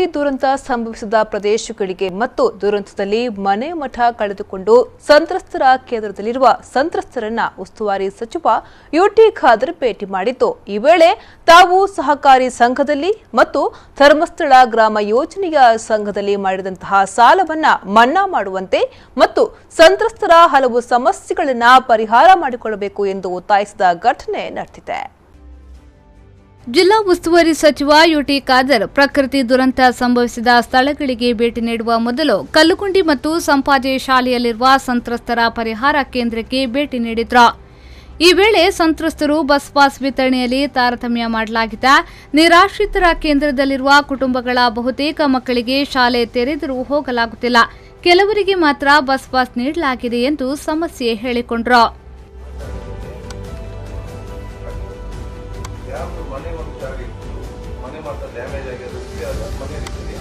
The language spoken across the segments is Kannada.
ಪ್ರಕೃತಿ ದುರಂತ ಸಂಭವಿಸಿದ ಪ್ರದೇಶಗಳಿಗೆ ಮತ್ತು ದುರಂತದಲ್ಲಿ ಮನೆ ಮಠ ಕಳೆದುಕೊಂಡು ಸಂತ್ರಸ್ತರ ಕೇಂದ್ರದಲ್ಲಿರುವ ಸಂತ್ರಸ್ತರನ್ನ ಉಸ್ತುವಾರಿ ಸಚಿವ ಯುಟಿ ಖಾದರ್ ಭೇಟಿ ಮಾಡಿದ್ದು ಈ ವೇಳೆ ತಾವು ಸಹಕಾರಿ ಸಂಘದಲ್ಲಿ ಮತ್ತು ಧರ್ಮಸ್ಥಳ ಗ್ರಾಮ ಯೋಜನೆಯ ಸಂಘದಲ್ಲಿ ಮಾಡಿದಂತಹ ಸಾಲವನ್ನ ಮನ್ನಾ ಮಾಡುವಂತೆ ಮತ್ತು ಸಂತ್ರಸ್ತರ ಹಲವು ಸಮಸ್ಯೆಗಳನ್ನ ಪರಿಹಾರ ಮಾಡಿಕೊಳ್ಳಬೇಕು ಎಂದು ಒತ್ತಾಯಿಸಿದ ಘಟನೆ ನಡೆದಿದೆ ಜಿಲ್ಲಾ ಉಸ್ತುವಾರಿ ಸಚಿವ ಯುಟಿ ಖಾದರ್ ಪ್ರಕೃತಿ ದುರಂತ ಸಂಭವಿಸಿದ ಸ್ಥಳಗಳಿಗೆ ಭೇಟಿ ನೀಡುವ ಮೊದಲು ಕಲ್ಲುಗುಂಡಿ ಮತ್ತು ಸಂಪಾಜೆ ಶಾಲೆಯಲ್ಲಿರುವ ಸಂತ್ರಸ್ತರ ಪರಿಹಾರ ಕೇಂದ್ರಕ್ಕೆ ಭೇಟಿ ನೀಡಿದ್ರು ಈ ವೇಳೆ ಸಂತ್ರಸ್ತರು ಬಸ್ ಪಾಸ್ ವಿತರಣೆಯಲ್ಲಿ ತಾರತಮ್ಯ ಮಾಡಲಾಗಿದೆ ನಿರಾಶ್ರಿತರ ಕೇಂದ್ರದಲ್ಲಿರುವ ಕುಟುಂಬಗಳ ಬಹುತೇಕ ಮಕ್ಕಳಿಗೆ ಶಾಲೆ ತೆರೆದರೂ ಹೋಗಲಾಗುತ್ತಿಲ್ಲ ಕೆಲವರಿಗೆ ಮಾತ್ರ ಬಸ್ ಪಾಸ್ ನೀಡಲಾಗಿದೆ ಎಂದು ಸಮಸ್ಯೆ ಹೇಳಿಕೊಂಡ್ರು ಯಾವುದು ಮನೆ ಒಂದು ಜಾಗ ಇತ್ತು ಮನೆ ಮಾತ್ರ ಡ್ಯಾಮೇಜ್ ಆಗಿರೋದಕ್ಕೆ ಅದು ಮನೆ ರೀತಿಯಲ್ಲಿ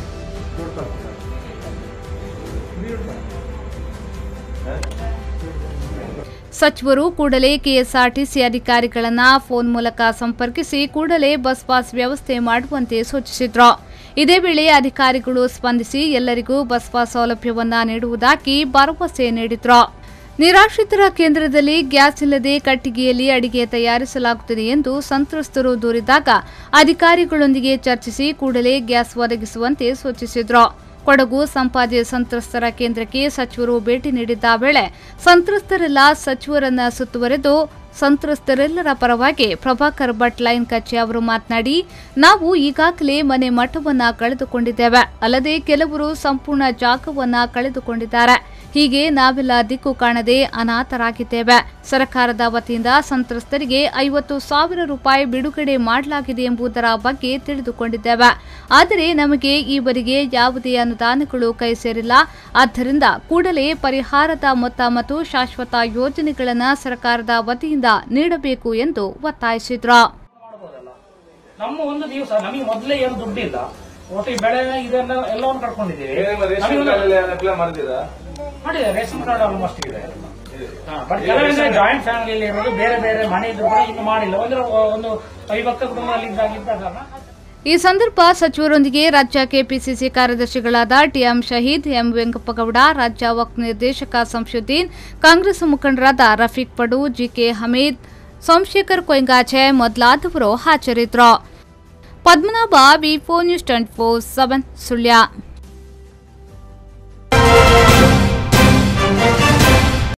ಸಚಿವರು ಕೂಡಲೇ ಕೆಎಸ್ಆರ್ಟಿಸಿ ಅಧಿಕಾರಿಗಳನ್ನ ಫೋನ್ ಮೂಲಕ ಸಂಪರ್ಕಿಸಿ ಕೂಡಲೇ ಬಸ್ ಪಾಸ್ ವ್ಯವಸ್ಥೆ ಮಾಡುವಂತೆ ಸೂಚಿಸಿದ್ರು ಇದೇ ವೇಳೆ ಅಧಿಕಾರಿಗಳು ಸ್ಪಂದಿಸಿ ಎಲ್ಲರಿಗೂ ಬಸ್ ಪಾಸ್ ಸೌಲಭ್ಯವನ್ನ ನೀಡುವುದಾಗಿ ಭರವಸೆ ನೀಡಿದ್ರು ನಿರಾಶ್ರಿತರ ಕೇಂದ್ರದಲ್ಲಿ ಗ್ಯಾಸ್ ಇಲ್ಲದೆ ಕಟ್ಟಿಗೆಯಲ್ಲಿ ಅಡಿಗೆ ತಯಾರಿಸಲಾಗುತ್ತಿದೆ ಎಂದು ಸಂತ್ರಸ್ತರು ದೂರಿದಾಗ ಅಧಿಕಾರಿಗಳೊಂದಿಗೆ ಚರ್ಚಿಸಿ ಕೂಡಲೇ ಗ್ಯಾಸ್ ಒದಗಿಸುವಂತೆ ಸೂಚಿಸಿದ್ರು ಕೊಡಗು ಸಂಪಾಜೆ ಸಂತ್ರಸ್ತರ ಕೇಂದ್ರಕ್ಕೆ ಸಚಿವರು ಭೇಟಿ ನೀಡಿದ್ದ ವೇಳೆ ಸಂತ್ರಸ್ತರೆಲ್ಲ ಸಚಿವರನ್ನ ಸುತ್ತುವರೆದು ಸಂತ್ರಸ್ತರೆಲ್ಲರ ಪರವಾಗಿ ಪ್ರಭಾಕರ್ ಭಟ್ ಲೈನ್ ಕಚ್ಚೆ ಅವರು ಮಾತನಾಡಿ ನಾವು ಈಗಾಗಲೇ ಮನೆ ಮಠವನ್ನ ಕಳೆದುಕೊಂಡಿದ್ದೇವೆ ಅಲ್ಲದೆ ಕೆಲವರು ಸಂಪೂರ್ಣ ಜಾಗವನ್ನ ಕಳೆದುಕೊಂಡಿದ್ದಾರೆ ಹೀಗೆ ನಾವೆಲ್ಲ ದಿಕ್ಕು ಕಾಣದೆ ಅನಾಥರಾಗಿದ್ದೇವೆ ಸರ್ಕಾರದ ವತಿಯಿಂದ ಸಂತ್ರಸ್ತರಿಗೆ ಐವತ್ತು ಸಾವಿರ ರೂಪಾಯಿ ಬಿಡುಗಡೆ ಮಾಡಲಾಗಿದೆ ಎಂಬುದರ ಬಗ್ಗೆ ತಿಳಿದುಕೊಂಡಿದ್ದೇವೆ ಆದರೆ ನಮಗೆ ಈವರೆಗೆ ಯಾವುದೇ ಅನುದಾನಗಳು ಕೈ ಸೇರಿಲ್ಲ ಆದ್ದರಿಂದ ಕೂಡಲೇ ಪರಿಹಾರದ ಮೊತ್ತ ಮತ್ತು ಶಾಶ್ವತ ಯೋಜನೆಗಳನ್ನು ಸರ್ಕಾರದ ವತಿಯಿಂದ ನೀಡಬೇಕು ಎಂದು ಒತ್ತಾಯಿಸಿದ್ರು ಮಾಡ್ಬೋದಲ್ಲ ನಮ್ಮ ಒಂದು ದಿವಸ ನಮಗೆ ಮೊದಲೇ ಏನು ದುಡ್ಡಿಲ್ಲ ಒಟ್ಟು ಈ ಬೆಳೆ ಇದೆಲ್ಲ ಎಲ್ಲವನ್ನು ಕಟ್ಕೊಂಡಿದ್ದೀವಿ ಏನೆಲ್ಲ ರೇಷನ್ ನಮಗೆ ಒಂದು- ಕಾರ್ಡ್ ಅಪ್ಲೈ ಮಾಡಿದ್ದೀರಾ ಮಾಡಿದೆ ರೇಷನ್ ಕಾರ್ಡ್ ಆಲ್ಮೋಸ್ಟ್ ಇದೆ ಬಟ್ ಕೆಲವೊಂದ್ರೆ ಜಾಯಿಂಟ್ ಫ್ಯಾಮಿಲಿ ಇರೋದು ಬೇರೆ ಬೇರೆ ಮನೆ ಇದ್ರು ಕೂಡ ಇನ್ನು ಮಾಡಿಲ್ಲ ಅಂದ್ರೆ ಒಂದು ಅವಿಭಕ್ತ ಕುಟುಂಬದಲ್ಲಿ ಇದ್ದಾಗ ಕಾರಣ ಈ ಸಂದರ್ಭ ಸಚಿವರೊಂದಿಗೆ ರಾಜ್ಯ ಕೆಪಿಸಿಸಿ ಕಾರ್ಯದರ್ಶಿಗಳಾದ ಟಿಎಂ ಶಹೀದ್ ಎಂ ವೆಂಕಪ್ಪಗೌಡ ರಾಜ್ಯ ವಕ್ಫ್ ನಿರ್ದೇಶಕ ಸಂಶುದ್ದೀನ್ ಕಾಂಗ್ರೆಸ್ ಮುಖಂಡರಾದ ರಫೀಕ್ ಪಡು ಜಿಕೆ ಹಮೀದ್ ಸೋಮಶೇಖರ್ ಕೊಯ್ಗಾಚೆ ಮೊದಲಾದವರು ಹಾಜರಿದ್ದರು Padmanabha V four news twenty four seven Sullia